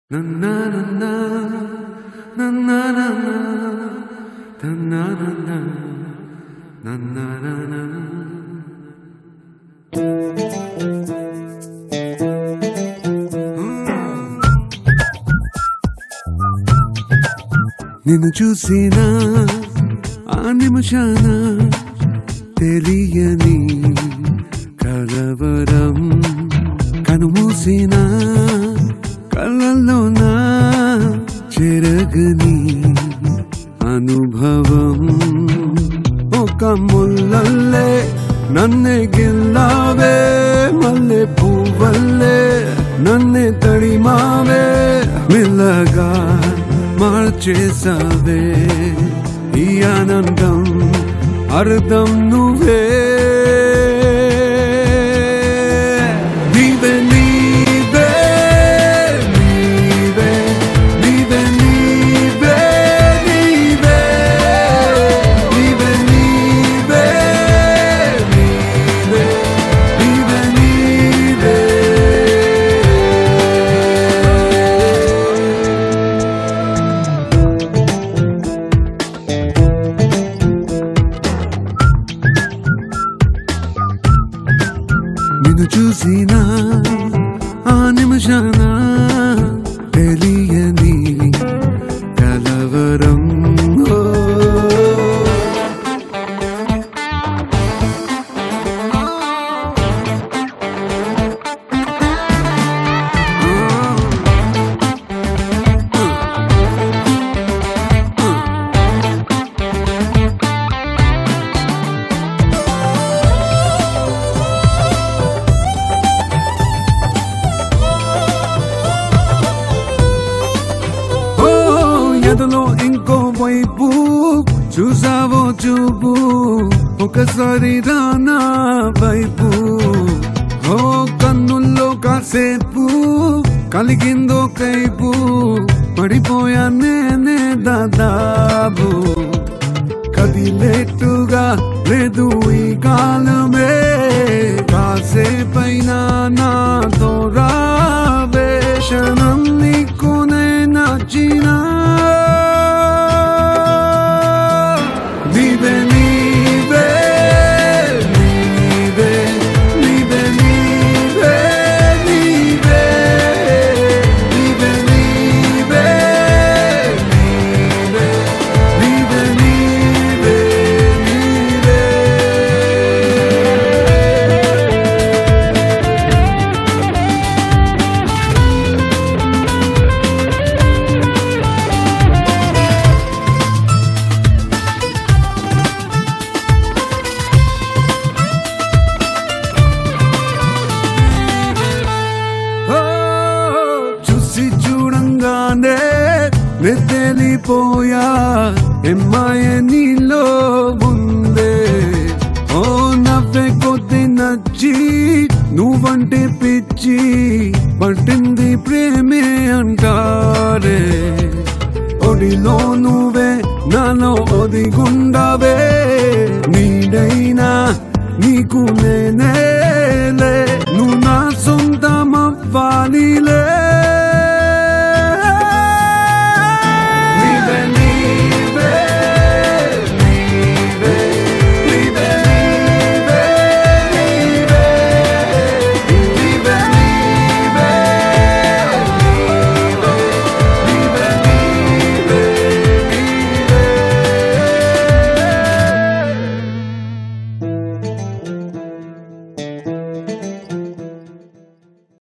నిన్ను చూసిన ఆ నిమిషాన తెలియని కలవరం కనుమూసిన కళ్ళల్లోన చెరగని అనుభవం ఒక ముల్లల్లే నన్నే గిల్లావే మల్లె పువ్వల్లే నన్నే తడిమావే మెల్లగా మార్చేసావే ఈ ఆనందం అర్థం నువ్వే నీవే నీవే నీవే నీవే నీవే నీవే నీవే నీవే నీవే నీవే నిన్ను చూసిన ఆ నిమిషాన తెలియని కలవరం ఓ. ఓ ఎదలో ఇంకో వైపు చూసావో చూపు ఒకసారి రానా వైపు ఓ కన్నుల్లో కాసేపు కలిగిందో కైపు పడిపోయా నేనే దాదాపు కదిలేట్టుగా లేదు ఈ కాలమే కాసేపైనా నాతో రావేషణం నీకునే నచ్చినా నీవే నీవే నీవే నీవే నీవే నీవే నీవే నీవే నీవే నీవే నీవే ఓ, చూసి చూడంగానే నెత్తెలిపోయా ఎమ్మాయ నీలో ఉందే ఓ నవ్వే కొద్ది నచ్చి నువ్వంటే పిచ్చి పట్టింది ప్రేమే అంటారే ఒడిలో నువ్వే నాలో ఒదిగుండవే నీడైనా నీకు నేనేలే నువ్వు నా సొంతం అవ్వాలిలే